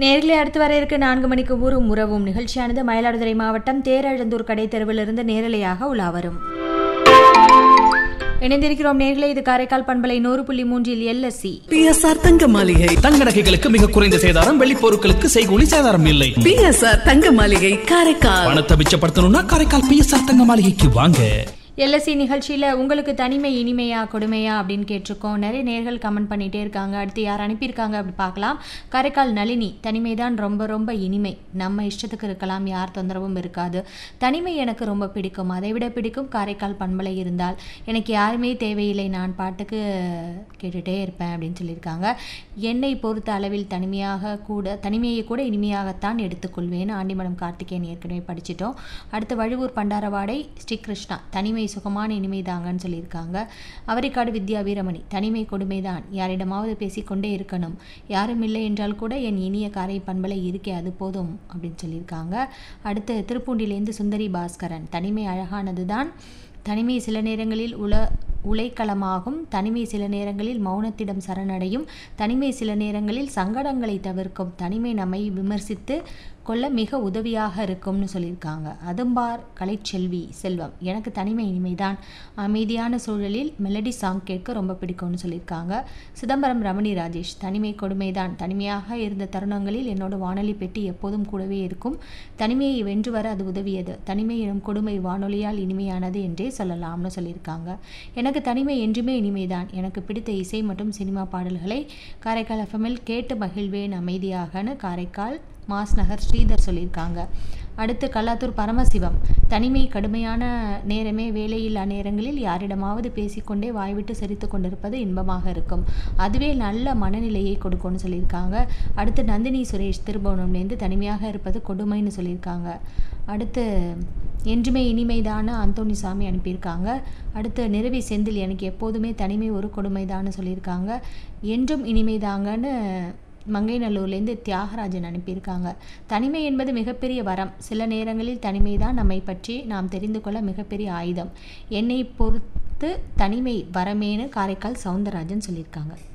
நேர்களை அடுத்து வர இருக்க நான்கு மணிக்கு ஊரும் உறவும் நிகழ்ச்சியானது மயிலாடுதுறை மாவட்டம் தேரழந்தூர் கடை தெருவிலிருந்து நேரலையாக உலா வரும் இணைந்திருக்கிறோம் நேர்களே இது காரைக்கால் பண்பலை நூறு புள்ளி மூன்றில் எல்எஸ்சி பிஎஸ்ஆர் தங்க மாளிகை தங்க நகைகளுக்கு மிக குறைந்த சேதாரம் வெள்ளி பொருட்களுக்கு செய்கூலி சேதாரம் இல்லை பிஎஸ்ஆர் தங்க மாளிகை காரைக்கால் பணத்தை மிச்சப்படுத்தணும்னா காரைக்கால் பிஎஸ்ஆர் தங்க மாளிகைக்கு வாங்க எல்எஸ்சி நிகழ்ச்சியில் உங்களுக்கு தனிமை இனிமையா கொடுமையா அப்படின்னு கேட்டிருக்கோம் நிறைய நேர்கள் கமெண்ட் பண்ணிகிட்டே இருக்காங்க அடுத்து யார் அனுப்பியிருக்காங்க அப்படி பார்க்கலாம் காரைக்கால் நளினி தனிமை தான் ரொம்ப ரொம்ப இனிமை நம்ம இஷ்டத்துக்கு இருக்கலாம் யார் தொந்தரவும் இருக்காது தனிமை எனக்கு ரொம்ப பிடிக்கும் அதை விட பிடிக்கும் காரைக்கால் பண்பலை இருந்தால் எனக்கு யாருமே தேவையில்லை நான் பாட்டுக்கு கேட்டுகிட்டே இருப்பேன் அப்படின்னு சொல்லியிருக்காங்க என்னை பொறுத்த அளவில் தனிமையாக கூட தனிமையை கூட இனிமையாகத்தான் எடுத்துக்கொள்வேன் ஆண்டிமடம் கார்த்திகேயன் ஏற்கனவே படிச்சிட்டோம் அடுத்து வழுவூர் பண்டாரவாடை ஸ்ரீகிருஷ்ணா தனிமை சுகமான இனிமைதாங்கன்னு சொல்லியிருக்காங்க அவரைக்காடு வித்யா வீரமணி தனிமை கொடுமைதான் யாரிடமாவது பேசிக்கொண்டே இருக்கணும் யாரும் இல்லை என்றால் கூட என் இனிய காரை பண்பலை இருக்கே அது போதும் அப்படின்னு சொல்லியிருக்காங்க அடுத்து திருப்பூண்டிலேருந்து சுந்தரி பாஸ்கரன் தனிமை அழகானது தான் தனிமை சில நேரங்களில் உல உலைக்களமாகும் தனிமை சில நேரங்களில் மௌனத்திடம் சரணடையும் தனிமை சில நேரங்களில் சங்கடங்களை தவிர்க்கும் தனிமை நம்மை விமர்சித்து கொள்ள மிக உதவியாக இருக்கும்னு சொல்லியிருக்காங்க அதும்பார் கலைச்செல்வி செல்வம் எனக்கு தனிமை இனிமைதான் அமைதியான சூழலில் மெலடி சாங் கேட்க ரொம்ப பிடிக்கும்னு சொல்லியிருக்காங்க சிதம்பரம் ரமணி ராஜேஷ் தனிமை கொடுமைதான் தனிமையாக இருந்த தருணங்களில் என்னோட வானொலி பெட்டி எப்போதும் கூடவே இருக்கும் தனிமையை வென்று வர அது உதவியது தனிமை எனும் கொடுமை வானொலியால் இனிமையானது என்றே சொல்லலாம்னு சொல்லியிருக்காங்க எனக்கு தனிமை என்றுமே இனிமைதான் எனக்கு பிடித்த இசை மற்றும் சினிமா பாடல்களை காரைக்கால் எஃப்எம்எல் கேட்டு மகிழ்வேன் அமைதியாகன்னு காரைக்கால் மாஸ் நகர் ஸ்ரீதர் சொல்லியிருக்காங்க அடுத்து கல்லாத்தூர் பரமசிவம் தனிமை கடுமையான நேரமே வேலையில்லா நேரங்களில் யாரிடமாவது பேசிக்கொண்டே வாய்விட்டு சிரித்து கொண்டிருப்பது இன்பமாக இருக்கும் அதுவே நல்ல மனநிலையை கொடுக்கும்னு சொல்லியிருக்காங்க அடுத்து நந்தினி சுரேஷ் திருபுவனம்லேருந்து தனிமையாக இருப்பது கொடுமைன்னு சொல்லியிருக்காங்க அடுத்து என்றுமே இனிமைதான அந்தோணி சாமி அனுப்பியிருக்காங்க அடுத்து நிறவி செந்தில் எனக்கு எப்போதுமே தனிமை ஒரு கொடுமைதான்னு சொல்லியிருக்காங்க என்றும் இனிமைதாங்கன்னு மங்கைநல்லூர்லேருந்து தியாகராஜன் அனுப்பியிருக்காங்க தனிமை என்பது மிகப்பெரிய வரம் சில நேரங்களில் தனிமை தான் நம்மை பற்றி நாம் தெரிந்து கொள்ள மிகப்பெரிய ஆயுதம் என்னை பொறுத்து தனிமை வரமேன்னு காரைக்கால் சவுந்தரராஜன் சொல்லியிருக்காங்க